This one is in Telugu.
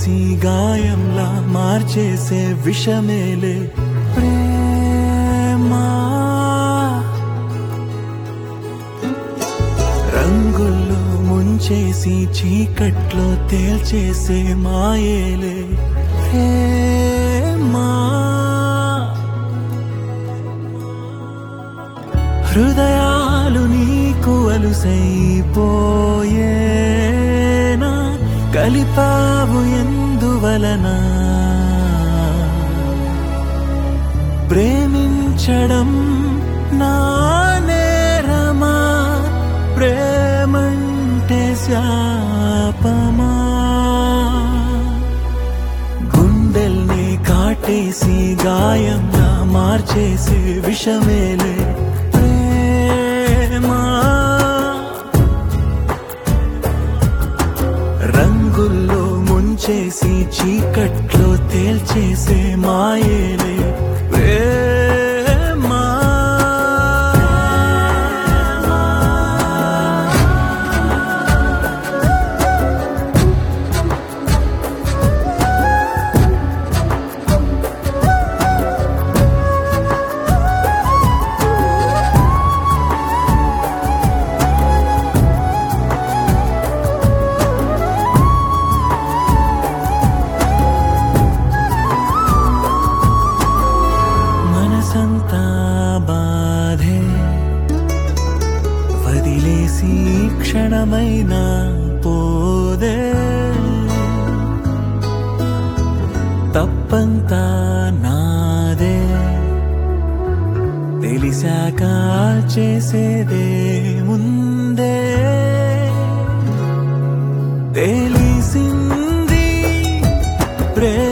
ముంచేసి గాయంలా మార్చేసే విషమేలే ప్రేమా రంగుల్లో ముంచేసి చీకట్లో తేల్చేసే మాయేలే ప్రేమా హృదయాలు నీకు అలుసైపోయేనా కలిపావు ఎందువలన ప్రేమించడం నా నేరమా ప్రేమంటే శాపమా గుండెల్ని కాటేసి గాయంగా మార్చేసి విషమేలే ప్రేమా రంగుల్లో ముంచేసి చీకట్లో తేల్చేసే మాయేలే ప్రేమా మనసంతా బాధే వదిలేసి క్షణమైనా పోదే తప్పంతా నాదే తెలిసాక చేసేదే ముందే తెలిసింది ప్రే